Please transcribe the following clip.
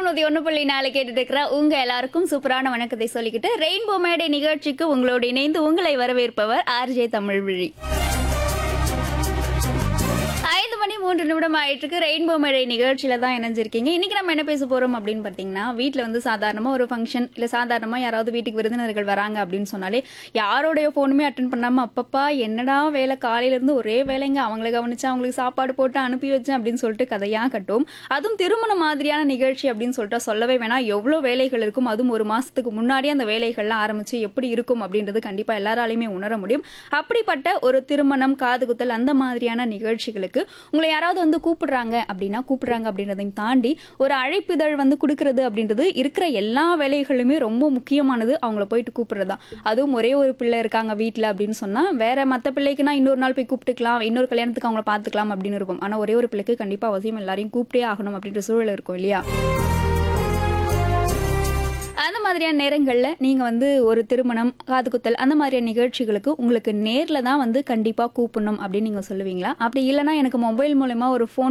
நூத்தி ஒண்ணு புள்ளி நாலு கேட்டுட்டு இருக்கிற உங்க எல்லாருக்கும் சூப்பரான வணக்கத்தை சொல்லிக்கிட்டு ரெயின்போ மேடை நிகழ்ச்சிக்கு உங்களோடு இணைந்து உங்களை வரவேற்பவர் ஆர்ஜே தமிழ்விழி ஐந்து மணி மூன்று நிமிடம் ஆயிட்டு இருக்கு ரெயின்போ மேடை நிகழ்ச்சியில தான் இணைஞ்சிருக்கீங்க இன்னைக்கு நம்ம என்ன பேச போறோம் அப்படின்னு பார்த்தீங்கன்னா வீட்டில் வந்து சாதாரணமா ஒரு ஃபங்க்ஷன் இல்ல சாதாரணமா யாராவது வீட்டுக்கு விருந்தினர்கள் வராங்க அப்படின்னு சொன்னாலே யாரோடைய ஃபோனுமே அட்டன் பண்ணாம அப்பப்பா என்னடா வேலை காலையில இருந்து ஒரே வேலைங்க அவங்களை கவனிச்சு அவங்களுக்கு சாப்பாடு போட்டு அனுப்பி வச்சேன் அப்படின்னு சொல்லிட்டு கதையா கட்டும் அதுவும் திருமண மாதிரியான நிகழ்ச்சி அப்படின்னு சொல்லிட்டு சொல்லவே வேணாம் எவ்வளோ வேலைகள் இருக்கும் அதுவும் ஒரு மாசத்துக்கு முன்னாடியே அந்த வேலைகள்லாம் ஆரம்பிச்சு எப்படி இருக்கும் அப்படின்றது கண்டிப்பா எல்லாராலையுமே உணர முடியும் அப்படிப்பட்ட ஒரு திருமணம் காது குத்தல் அந்த மாதிரியான நிகழ்ச்சிகளுக்கு உங்களை யாராவது வந்து கூப்பிடுறாங்க அப்படின்னா கூப்பிடுறாங்க அப்படின்றதையும் தாண்டி ஒரு அழைப்பிதழ் வந்து கொடுக்கறது அப்படின்றது இருக்கிற எல்லா வேலைகளுமே ரொம்ப முக்கியமானது அவங்கள போயிட்டு கூப்பிடுறது தான் அதுவும் ஒரே ஒரு பிள்ளை இருக்காங்க வீட்டில் அப்படின்னு சொன்னா வேற மற்ற பிள்ளைக்குனா இன்னொரு நாள் போய் கூப்பிட்டுக்கலாம் இன்னொரு கல்யாணத்துக்கு அவங்கள பார்த்துக்கலாம் அப்படின்னு இருக்கும் ஆனா ஒரே ஒரு பிள்ளைக்கு கண்டிப்பா அவசியம் எல்லாரையும் கூப்பிட்டே ஆகணும் அப்படின்ற சூழல் இருக்கும் இல்லையா அந்த மாதிரியான நேரங்களில் நீங்கள் வந்து ஒரு திருமணம் காது குத்தல் அந்த மாதிரியான நிகழ்ச்சிகளுக்கு உங்களுக்கு நேரில் தான் வந்து கண்டிப்பாக கூப்பிடணும் அப்படின்னு நீங்கள் சொல்லுவீங்களா அப்படி இல்லைன்னா எனக்கு மொபைல் மூலமா ஒரு ஃபோன்